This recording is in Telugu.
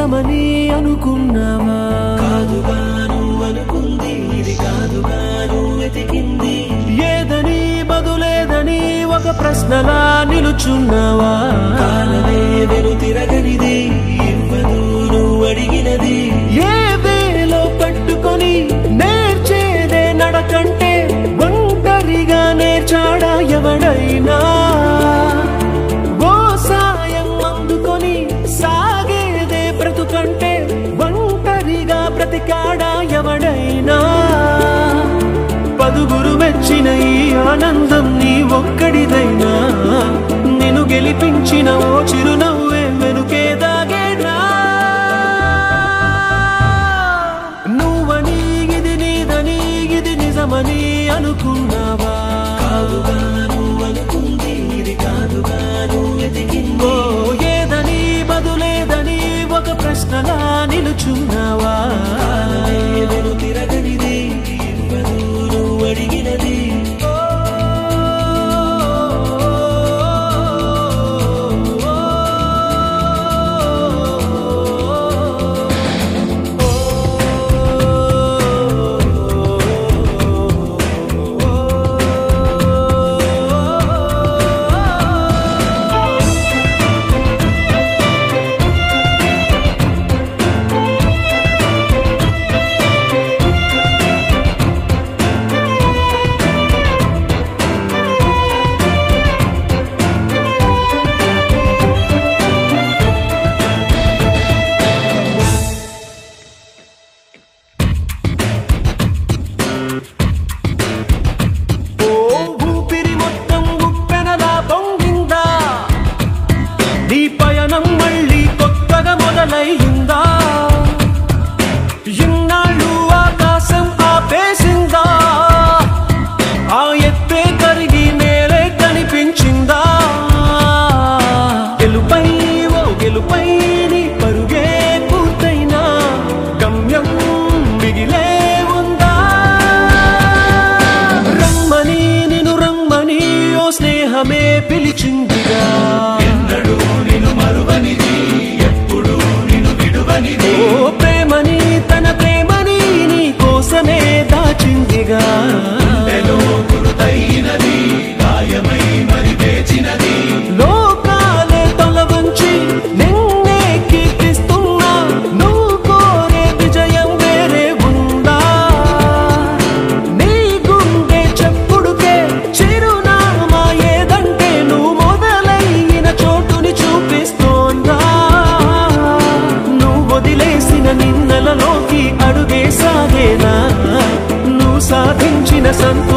నిజమని అనుకున్నావా కాదుగాను అనుకుంది ఇది కాదుగాను వెతికింది ఏదని బదులేదని ఒక ప్రశ్నలా నిలుచున్నావా కాలమే వెను తిరగనిది ఇవ్వదు నువ్వు అడిగినది ఏ వేలో పట్టుకొని నేర్చేదే నడకంటే ఒంటరిగా నేర్చాడా ఎవడైనా ఓ సాయం అందుకొని సాగేదే బ్రతుకంటే ఒంటరిగా బ్రతికాడా ఎవడైనా పదుగురు మెచ్చిన ఈ ఆనందం నీ ఒక్కడిదైనా నేను గెలిపించిన ఓ చిరునవ్వే వెనుకే దాగేనా నువ్వని ఇది నీదని ఇది నిజమని అనుకున్నావా కాదుగాను అనుకుంది ఇది కాదుగాను వెతికింది ఓ ఏదని బదులేదని ఒక ప్రశ్నలా నిలుచున్నావా కాలమే వెను తిరగనిది ఇవ్వదు నువ్వు అడిగినది ఓ ఊపిరి మొత్తం ఉప్పెనలా పొంగిందా నీ పయనం మళ్ళీ కొత్తగా మొదలయ్యిందా ఇన్నాళ్ళు ఆకాశం ఆపేసిందా ఆ ఎత్తే కరిగి నేలే కనిపించిందా గెలుపై ఓ గెలుపై నీ పరుగే పూర్తయినా గమ్యం మిగిలే ఉందా రమ్మని నిన్ను రమ్మని ఓ స్నేహమే పిలిచిందిగా ఎన్నడూ నిన్ను మరువనిది ఎప్పుడు నిన్ను విడువనిది ఓ ప్రేమని తన ప్రేమని నీ కోసమే దాచిందిగా గుండెలో గురుతైనది గాయమై మరి వేచినది లోకాలే తల వంచి నిన్నే కీర్తిస్తున్నా నువ్వు కోరే విజయం వేరే ఉందా నీ గుండె చెప్పుడుకే చిరునామా ఏదంటే నువ్వు మొదలైన చోటుని చూపిస్తోందా నువ్వు వదిలేసిన నిన్నలలోకి అడుగే సాగేనా నువ్వు సాధించిన సంత